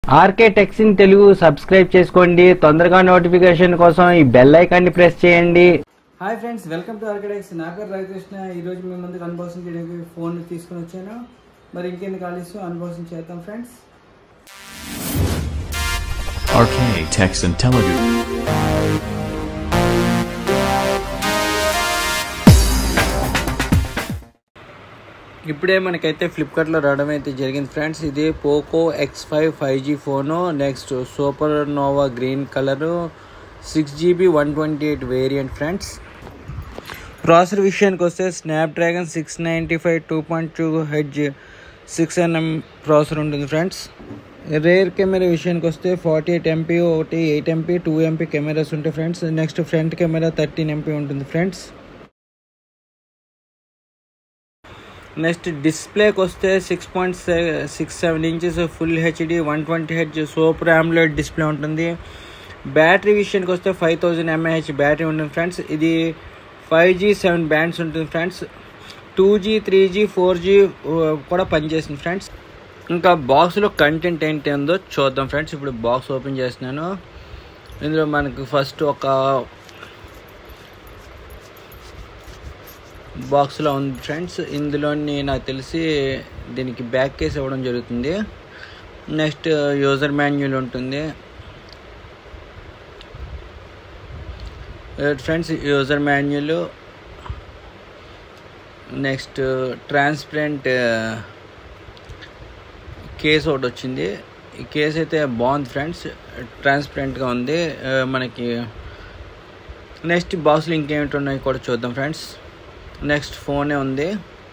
RK techs in Telugu subscribe చేసుకోండి తొందరగా notification కోసం ఈ బెల్ ఐకాన్ని ప్రెస్ చేయండి hi friends welcome to RK techs నా పేరు రవికృష్ణ ఈరోజు మీ ముందుకు అన్బాక్సింగ్ చేయడానికి ఫోన్ తీసుకుని వచ్చాను మరి ఇంకెందుకు ఆలస్యం అన్బాక్సింగ్ చేద్దాం friends Arcade Text and Telugu. ఇప్పుడే మనకైతే ఫ్లిప్కార్ట్లో రావడం అయితే జరిగింది ఫ్రెండ్స్ ఇది Poco X five five G phone next super nova green colour six GB one twenty eight variant friends processor విషయానికి వస్తే Snapdragon six ninety five two point two hertz six NM processor ఉంటుంది friends rear camera విషయానికి వస్తే forty eight MP ఒకటి eight MP two MP cameras ఉంటాయి friends next front camera thirteen MP ఉంటుంది friends next డిస్ప్లేకి వస్తే six point six seven inches full HD one twenty H super AMOLED display ఉంటుంది battery విషయానికి వస్తే ఫైవ్ థౌజండ్ ఎంఏహెచ్ బ్యాటరీ ఉంటుంది friends ఇది five G seven bands ఉంటుంది friends two G three G four G కూడా పనిచేస్తుంది ఫ్రెండ్స్ ఇంకా బాక్స్లో కంటెంట్ ఏంటి ఉందో చూద్దాం ఫ్రెండ్స్ ఇప్పుడు బాక్స్ ఓపెన్ చేస్తున్నాను ఇందులో మనకు ఫస్ట్ ఒక బాక్స్లో ఉంది ఫ్రెండ్స్ ఇందులోని నాకు తెలిసి దీనికి బ్యాక్ కేస్ ఇవ్వడం జరుగుతుంది నెక్స్ట్ యూజర్ మాన్యువల్ ఉంటుంది friends user manual next transparent case ఒకటి వచ్చింది ఈ కేస్ అయితే బాగుంది ఫ్రెండ్స్ ట్రాన్స్పరెంట్గా ఉంది ఆ, మనకి నెక్స్ట్ బాక్స్లో ఇంకేమిటి ఉన్నాయి కూడా చూద్దాం ఫ్రెండ్స్ నెక్స్ట్ ఫోనే ఉంది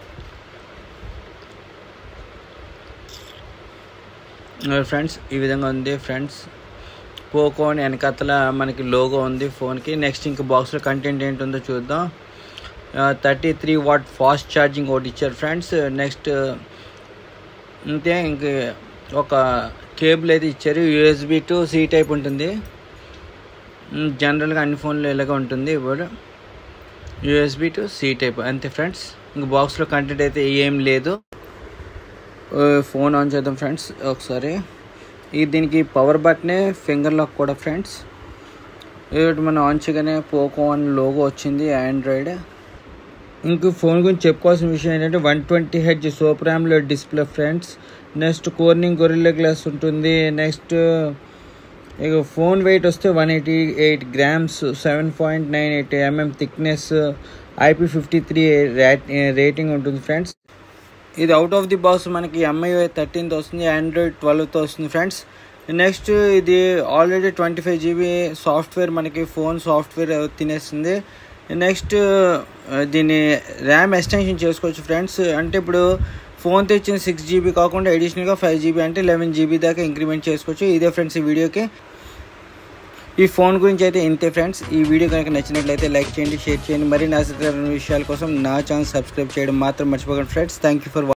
ఫ్రెండ్స్ ఈ విధంగా ఉంది ఫ్రెండ్స్ పోకో అని వెనకతల మనకి లోగో ఉంది ఫోన్కి నెక్స్ట్ ఇంక బాక్స్లో కంటెంట్ ఏంటుందో చూద్దాం thirty three watt fast charging ఒకటి ఇచ్చారు ఫ్రెండ్స్ నెక్స్ట్ అంతే ఇంక ఒక కేబుల్ అయితే ఇచ్చారు యూఎస్బి టు సి టైప్ ఉంటుంది జనరల్గా అన్ని ఫోన్లో ఇలాగ ఉంటుంది ఇప్పుడు యూఎస్బి టు సి టైప్ అంతే ఫ్రెండ్స్ ఇంక బాక్స్లో కంటెంట్ అయితే ఏం లేదు ఆ, ఫోన్ ఆన్ చేద్దాం ఫ్రెండ్స్ ఒకసారి ఈ దీనికి పవర్ బటనే ఫింగర్ లాక్ కూడా ఫ్రెండ్స్ ఇటు మనం ఆన్ చేయగానే పోకో అని లోగో వచ్చింది ఆండ్రాయిడ్ ఇంక ఫోన్ గురించి చెప్పుకోవాల్సిన విషయం ఏంటంటే one twenty H super AMOLED display friends next Corning Gorilla glass ఉంటుంది నెక్స్ట్ ఇక ఫోన్ వెయిట్ వస్తే one eighty eight grams seven point nine eight mm thickness IP fifty three rating ఉంటుంది ఫ్రెండ్స్ ఇది అవుట్ ఆఫ్ ది బాక్స్ మనకి MI thirteenth వస్తుంది Android ట్వెల్వ్తో వస్తుంది friends next ఇది already twenty five GB software మనకి phone software తినేస్తుంది next దీన్ని ర్యామ్ ఎక్స్టెన్షన్ చేసుకోవచ్చు ఫ్రెండ్స్ అంటే ఇప్పుడు ఫోన్ తెచ్చిన సిక్స్ జీబీ కాకుండా అడిషనల్గా ఫైవ్ జీబీ అంటే లెవెన్ జీబీ దాకా ఇంక్రిమెంట్ చేసుకోవచ్చు ఇదే ఫ్రెండ్స్ ఈ వీడియోకి ఈ ఫోన్ గురించి అయితే ఇంతే ఫ్రెండ్స్ ఈ వీడియో కనుక నచ్చినట్లయితే లైక్ చేయండి షేర్ చేయండి మరిన్ని ఆసక్తికరమైన విషయాల కోసం నా ఛానల్ సబ్స్క్రైబ్ చేయడం మాత్రం మర్చిపోకండి ఫ్రెండ్స్ థ్యాంక్ యూ ఫర్